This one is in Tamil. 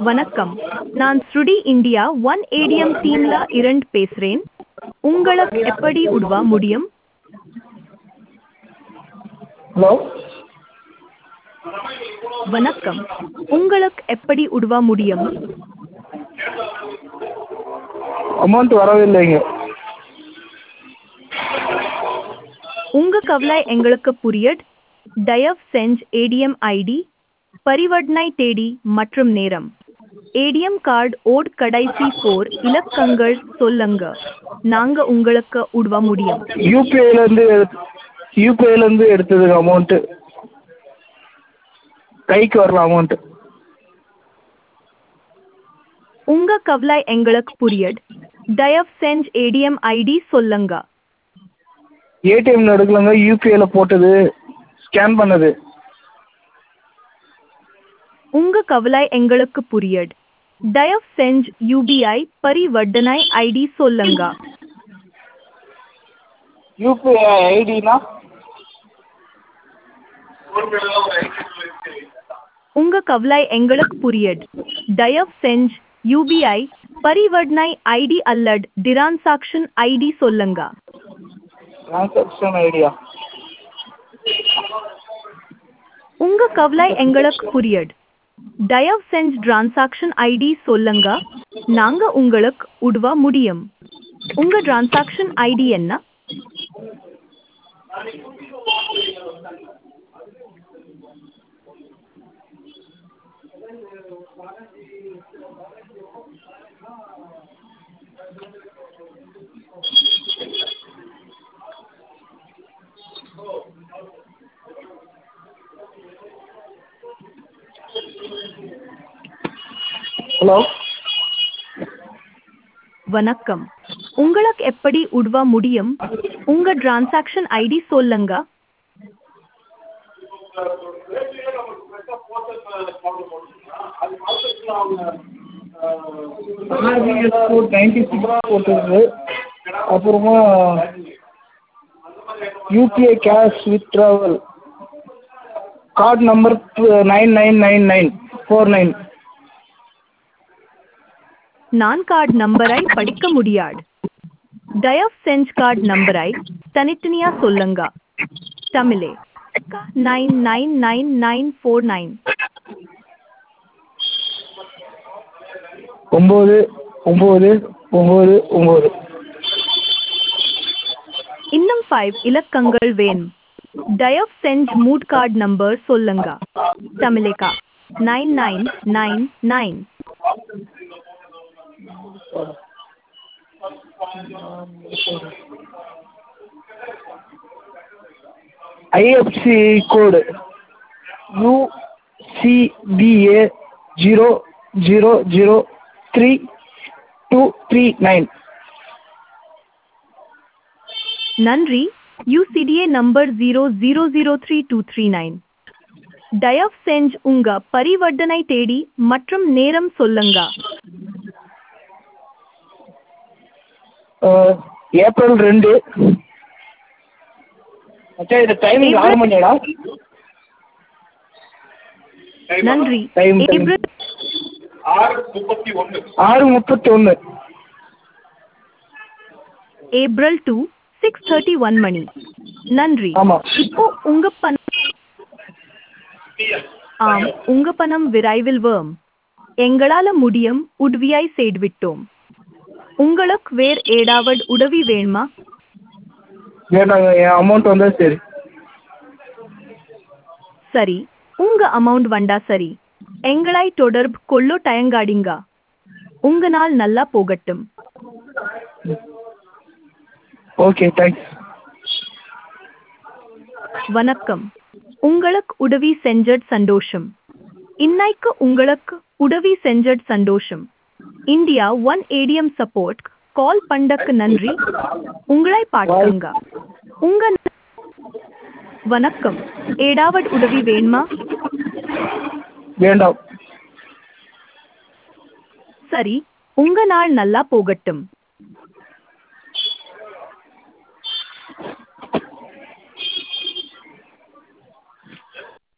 வணக்கம் நான் ஸ்ருடி இந்தியா ஒன் ஏடிஎம் டீம்ல இரண்டு பேசுறேன் உங்களுக்கு எப்படி உதவ முடியும் ஹலோ வணக்கம் உங்களுக்கு எப்படி உதவ முடியும் அமௌண்ட் வரவில்லைங்க உங்க கவலை எங்களுக்கு புரியட் தயவு செஞ்சு ஏடிஎம் ஐடி பரிவர்த்தனை தேதி மற்றும் நேரம் ஏடிஎம் கார்டு ஓட் கடைசி போர் இலக்கங்கள் சொல்லுங்க நாங்க உங்களுக்கு உதவ முடியும் யூபிஐலேருந்து யூபிஐலேருந்து எடுத்ததுங்க அமௌண்ட்டு கைக்கு வரல அமௌண்ட்டு உங்க கவலை எங்களுக்கு புரியட் தயவு செஞ்சு ஏடிஎம் ஐடி சொல்லுங்க ஏடிஎம்ல எடுக்கலங்க யூபிஐல போட்டது ஸ்கேன் பண்ணது உங்க கவலை எங்களுக்கு புரியட் தயவு செஞ்சு யூபிஐ பரிவர்த்தனை ஐடி சொல்லுங்க யூபிஐ ஐடினா உங்க கவலை எங்களுக்கு புரியட் தயவு செஞ்சு யூபிஐ பரிவர்த்தனை ஐடி அல்லது டிரான்சாக்ஷன் ஐடி சொல்லுங்க டிரான்சாக்ஷன் ஐடியா உங்க கவலை எங்களுக்கு புரியட் தயவு செஞ்சு டிரான்சாக்ஷன் ஐடி சொல்லுங்க நாங்க உங்களுக்கு உதவ முடியும் உங்க டிரான்சாக்ஷன் ஐடி என்ன ஹலோ வணக்கம் உங்களுக்கு எப்படி உதவ முடியும் உங்க டிரான்சாக்ஷன் ஐடி சொல்லுங்க நைன்டி சிக்ஸ் போட்டிருக்கு அப்புறமா UPI cash withdrawal card number nine nine nine nine four nine நான் கார்டு நம்பரை படிக்க முடியாது தயவு செஞ்சு கார்டு நம்பரை தனித்தனியா சொல்லுங்க தமிழே nine nine nine nine four nine ஒம்பது ஒம்பது ஒம்பது ஒம்பது இன்னும் ஃபைவ் இலக்கங்கள் வேணும் தயவு செஞ்சு மூட் கார்டு நம்பர் சொல்லுங்க தமிழிகா nine nine nine nine IFSC code UCBA zero zero zero three two three nine நன்றி UCDA number zero zero zero three two three nine தயவு செஞ்சு உங்க பரிவர்த்தனை தேதி மற்றும் நேரம் சொல்லுங்க ஏப்ரல் ரெண்டு அச்சா இது டைமிங் ஆறு மணிடா நன்றி Time, time. ஏப்ரல் ஆறு முப்பத்தி ஒன்று April two six thirty one மணி நன்றி ஆமாம் இப்போ உங்க பணம் ஆம் உங்க பணம் விரைவில் வரும் எங்களால முடியும் உதவியாய் செய்துவிட்டோம் உங்களுக்கு வேற ஏதாவது உதவி வேணுமா வேண்டாங்க என் அமௌண்ட் வந்தால் சரி சரி உங்க அமௌண்ட் வந்தா சரி எங்களை தொடர்பு கொள்ளோ தயங்காடிங்க உங்க நாள் நல்லா போகட்டும் ஓகே தேங்க்ஸ் வணக்கம் உங்களுக்கு உதவி செஞ்சட் சந்தோஷம் இன்னைக்கு உங்களுக்கு உதவி செஞ்சட் சந்தோஷம் India one ATM support call பண்ணக்கு நன்றி உங்களை பார்த்துங்க உங்க வணக்கம் ஏடாவது உதவி வேணுமா வேண்டாம் சரி உங்க நாள் நல்லா போகட்டும்